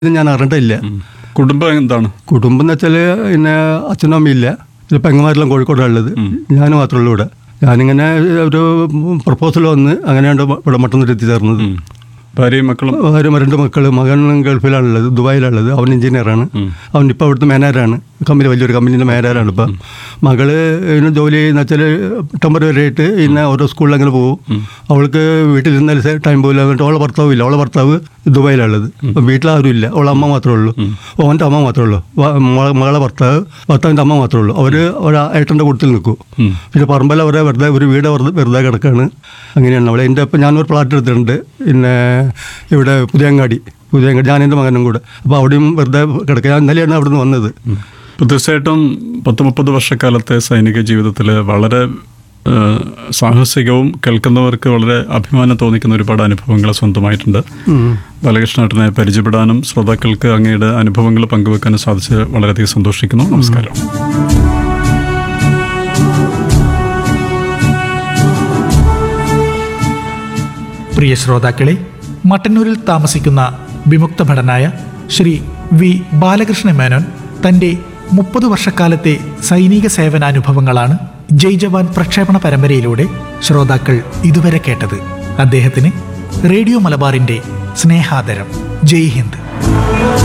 ഇത് ഞാൻ അറിഞ്ഞിട്ടില്ല കുടുംബം എന്താണ് കുടുംബം എന്ന് വെച്ചാൽ പിന്നെ അച്ഛനും അമ്മയില്ല ഇത് പെങ്ങന്മാരെല്ലാം കോഴിക്കോടാണ് ഉള്ളത് ഞാൻ മാത്രമേ ഉള്ളൂ ഇവിടെ ഞാനിങ്ങനെ ഒരു പ്രപ്പോസൽ വന്ന് അങ്ങനെയാണ് ഇവിടെ മട്ടന്നൂർ എത്തിച്ചേർന്നത് ഭാര്യയും മക്കളും ഭാര്യ രണ്ട് മക്കൾ മകൻ ഗൾഫിലാണുള്ളത് ദുബായിലാണുള്ളത് അവൻ എഞ്ചിനീയറാണ് അവൻ ഇപ്പോൾ അവിടുത്തെ മാനേജറാണ് കമ്പനി വലിയൊരു കമ്പനീൻ്റെ മാനേജറാണ് ഇപ്പം മകള് ഇതിന് ജോലി ചെയ്യുന്ന വെച്ചാൽ ടെമ്പററി ആയിട്ട് പിന്നെ ഓരോ സ്കൂളിൽ അങ്ങനെ പോകും അവൾക്ക് വീട്ടിൽ ഇരുന്നാൽ ടൈം പോകില്ല എന്നിട്ട് അവളെ ഭർത്താവ് ഇല്ല അവളെ ഭർത്താവ് ദുബായിലുള്ളത് അപ്പം വീട്ടിലാരും ഇല്ല അവളെ അമ്മ മാത്രമേ ഉള്ളൂ അവൻ്റെ അമ്മ മാത്രമേ ഉള്ളൂ വ- മ- മകളെ ഭർത്താവ് ഭർത്താവിൻ്റെ അമ്മ മാത്രമേ ഉള്ളൂ അവർ ഒരു ഏട്ടൻ്റെ കൂട്ടത്തിൽ നിൽക്കും പിന്നെ പറമ്പല അവരെ വെറുതെ ഒരു വീട് വെറുതെ വെറുതെ കിടക്കാണ് അങ്ങനെയാണ് അവളെ എൻ്റെ ഇപ്പം ഞാനൊരു പ്ലാറ്റ് എടുത്തിട്ടുണ്ട് പിന്നെ ഇവിടെ പുതിയങ്ങാടി പുതിയങ്ങാടി ഞാൻ എൻ്റെ മകനും കൂടെ അപ്പോൾ അവിടെയും വെറുതെ കിടക്കുക ഞാൻ ഇന്നലെയാണ് അവിടെ നിന്ന് വന്നത് ഇപ്പൊ തീർച്ചയായിട്ടും പത്ത് മുപ്പത് വർഷക്കാലത്തെ സൈനിക ജീവിതത്തിൽ വളരെ ആ, സാഹസികവും കേൾക്കുന്നവർക്ക് വളരെ അഭിമാനം തോന്നിക്കുന്ന ഒരുപാട് അനുഭവങ്ങൾ സ്വന്തമായിട്ടുണ്ട് ബാലകൃഷ്ണേട്ടനെ പരിചയപ്പെടാനും ശ്രോതാക്കൾക്ക് അങ്ങയുടെ അനുഭവങ്ങൾ പങ്കുവെക്കാനും സാധിച്ച് വളരെയധികം സന്തോഷിക്കുന്നു നമസ്കാരം പ്രിയ ശ്രോതാക്കളെ മട്ടന്നൂരിൽ താമസിക്കുന്ന വിമുക്ത ഭടനായ ശ്രീ വി ബാലകൃഷ്ണ മേനോൻ തൻ്റെ മുപ്പത് വർഷക്കാലത്തെ സൈനിക സേവനാനുഭവങ്ങളാണ് ജയ് ജവാൻ പ്രക്ഷേപണ പരമ്പരയിലൂടെ ശ്രോതാക്കൾ ഇതുവരെ കേട്ടത് അദ്ദേഹത്തിന് റേഡിയോ മലബാറിൻ്റെ സ്നേഹാദരം ജയ് ഹിന്ദ്